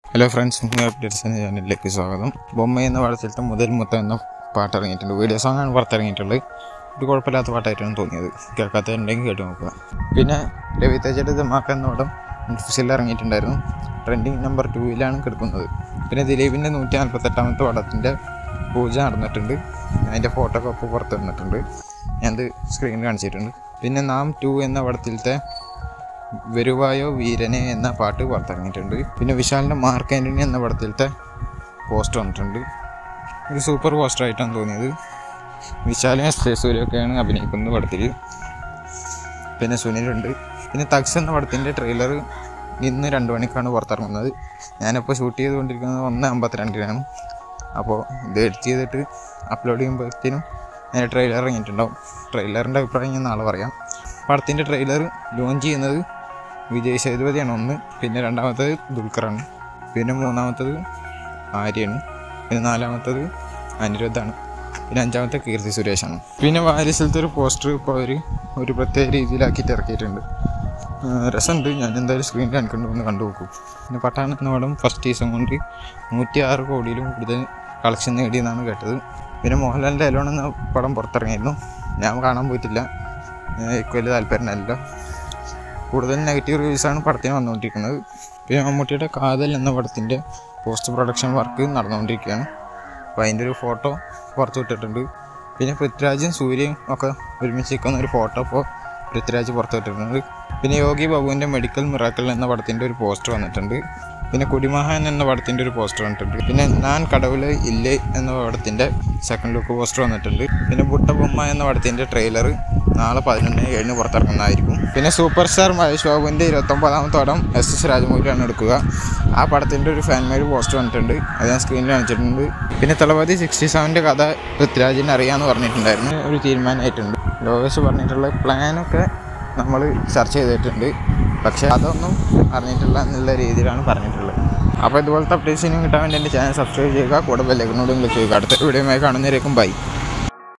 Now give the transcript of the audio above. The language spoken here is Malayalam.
ഹലോ ഫ്രണ്ട്സ് മുങ്ങ അപ്ഡേറ്റ്സ് എന്ന ചാനലിലേക്ക് സ്വാഗതം ബൊമ്മ എന്ന പടത്തിലത്തെ മുതൽ മുത്തം എന്ന പാട്ട് ഇറങ്ങിയിട്ടുണ്ട് വീഡിയോ സോങ്ങാണ് പുറത്തിറങ്ങിയിട്ടുള്ളത് ഒരു കുഴപ്പമില്ലാത്ത പാട്ടായിട്ടാണ് തോന്നിയത് കേൾക്കാത്തതുണ്ടെങ്കിൽ കേട്ട് നോക്കുക പിന്നെ രവി തേജയുടെ ദമാക്ക എന്ന പടം നെറ്റ്ഫ്ലിക്സിൽ ഇറങ്ങിയിട്ടുണ്ടായിരുന്നു ട്രെൻഡിങ് നമ്പർ ടൂവിലാണ് കിടക്കുന്നത് പിന്നെ ദിലീപിൻ്റെ നൂറ്റി നാൽപ്പത്തെട്ടാമത്തെ പടത്തിൻ്റെ പൂജ നടന്നിട്ടുണ്ട് അതിൻ്റെ ഫോട്ടോ ഒക്കെ ഇപ്പോൾ പുറത്ത് വന്നിട്ടുണ്ട് ഞാനത് സ്ക്രീനിൽ കാണിച്ചിട്ടുണ്ട് പിന്നെ നാം ടു എന്ന പടത്തിലത്തെ വരുവായോ വീരനെ എന്ന പാട്ട് പുറത്തിറങ്ങിയിട്ടുണ്ട് പിന്നെ വിശാലിൻ്റെ മാർക്ക് ആൻ്റണി എന്ന പടത്തിലത്തെ പോസ്റ്റർ വന്നിട്ടുണ്ട് ഒരു സൂപ്പർ പോസ്റ്റർ ആയിട്ടാണ് തോന്നിയത് വിശാലും എസ് ജെ സൂര്യൊക്കെയാണ് അഭിനയിക്കുന്നത് പടത്തിൽ പിന്നെ സുനിലുണ്ട് പിന്നെ തക്സ് എന്ന പടത്തിൻ്റെ ട്രെയിലർ ഇന്ന് രണ്ട് മണിക്കാണ് പുറത്തിറങ്ങുന്നത് ഞാനിപ്പോൾ ഷൂട്ട് ചെയ്തുകൊണ്ടിരിക്കുന്നത് ഒന്ന് അമ്പത്തിരണ്ടിനാണ് അപ്പോൾ ഇത് എഡിറ്റ് ചെയ്തിട്ട് അപ്ലോഡ് ചെയ്യുമ്പോഴത്തേനും അതിൻ്റെ ട്രെയിലർ ഇറങ്ങിയിട്ടുണ്ടാവും ട്രെയിലറിൻ്റെ അഭിപ്രായം ഞാൻ നാളെ പറയാം പടത്തിൻ്റെ ട്രെയിലർ ലോഞ്ച് ചെയ്യുന്നത് വിജയ് സേതുപതിയാണ് ഒന്ന് പിന്നെ രണ്ടാമത്തത് ദുൽഖറാണ് പിന്നെ മൂന്നാമത്തത് ആര്യയാണ് പിന്നെ നാലാമത്തത് അനിരുദ്ധാണ് പിന്നെ അഞ്ചാമത്തെ കീർത്തി സുരേഷാണ് പിന്നെ വാരിസിലത്തെ ഒരു പോസ്റ്റർ ഇപ്പോൾ അവർ ഒരു പ്രത്യേക രീതിയിലാക്കിയിട്ട് ഇറക്കിയിട്ടുണ്ട് ആ, രസമുണ്ട് ഞാൻ എന്തായാലും സ്ക്രീനിൽ കാണിക്കുന്നുണ്ട് ഒന്ന് കണ്ടു നോക്കൂ പിന്നെ പട്ടാണ് എന്ന പടം ഫസ്റ്റ് സീസൺ കൊണ്ട് നൂറ്റി ആറ് കോടിയിലും കൂടുതൽ കളക്ഷൻ നേടിയെന്നാണ് കേട്ടത് പിന്നെ മോഹൻലാലിൻ്റെ എലോൺ എന്ന പടം പുറത്തിറങ്ങിയിരുന്നു ഞാൻ കാണാൻ പോയിട്ടില്ല എനിക്ക് വലിയ താല്പര്യമില്ല കൂടുതൽ നെഗറ്റീവ് റിവ്യൂസാണ് പടത്തിന് വന്നുകൊണ്ടിരിക്കുന്നത് പിന്നെ മമ്മൂട്ടിയുടെ കാതൽ എന്ന പടത്തിൻ്റെ പോസ്റ്റ് പ്രൊഡക്ഷൻ വർക്ക് നടന്നുകൊണ്ടിരിക്കുകയാണ് അപ്പോൾ അതിൻ്റെ ഒരു ഫോട്ടോ പുറത്ത് വിട്ടിട്ടുണ്ട് പിന്നെ പൃഥ്വിരാജും സൂര്യയും ഒക്കെ ഒരുമിച്ച് നിൽക്കുന്ന ഒരു ഫോട്ടോ ഇപ്പോൾ പൃഥ്വിരാജ് പുറത്ത് വിട്ടിട്ടുണ്ട് പിന്നെ യോഗി ബാബുവിൻ്റെ മെഡിക്കൽ മിറാക്കൽ എന്ന പടത്തിൻ്റെ ഒരു പോസ്റ്റർ വന്നിട്ടുണ്ട് പിന്നെ കുടിമഹാൻ എന്ന പടത്തിൻ്റെ ഒരു പോസ്റ്റർ വന്നിട്ടുണ്ട് പിന്നെ ഞാൻ കടവിൽ ഇല്ലേ എന്ന പടത്തിൻ്റെ സെക്കൻഡ് ലുക്ക് പോസ്റ്റർ വന്നിട്ടുണ്ട് പിന്നെ ബുട്ടബൊമ്മ എന്ന പടത്തിൻ്റെ ട്രെയിലർ നാളെ പതിനൊന്ന് ഏഴിന് പുറത്തിറങ്ങുന്നതായിരിക്കും പിന്നെ സൂപ്പർ സ്റ്റാർ മഹേഷ് ബാബുവിൻ്റെ ഇരുപത്തൊമ്പതാമത്തെ പടം എസ് എസ് രാജമൗലിയാണ് എടുക്കുക ആ പടത്തിൻ്റെ ഒരു ഫാൻ മെയ്ഡ് പോസ്റ്റർ വന്നിട്ടുണ്ട് അത് ഞാൻ സ്ക്രീനിൽ കാണിച്ചിട്ടുണ്ട് പിന്നെ തളപതി സിക്സ്റ്റി സെവൻ്റെ കഥ പൃഥ്വിരാജിന് അറിയാമെന്ന് പറഞ്ഞിട്ടുണ്ടായിരുന്നു ഒരു തീരുമാനമായിട്ടുണ്ട് ലോകേഷ് പറഞ്ഞിട്ടുള്ള പ്ലാനൊക്കെ നമ്മൾ ചർച്ച ചെയ്തിട്ടുണ്ട് പക്ഷേ അതൊന്നും അറിഞ്ഞിട്ടില്ല എന്നുള്ള രീതിയിലാണ് പറഞ്ഞിട്ടുള്ളത് അപ്പോൾ ഇതുപോലത്തെ അപ്ഡേറ്റ്സിനും കിട്ടാൻ വേണ്ടി എൻ്റെ ചാനൽ സബ്സ്ക്രൈബ് ചെയ്യുക കൂടെ ബെല്ലൈക്കനോടും ക്ലിക്ക് ചെയ്യുക അടുത്ത വീഡിയോയുമായി കാണുന്നവരേക്കും ബൈ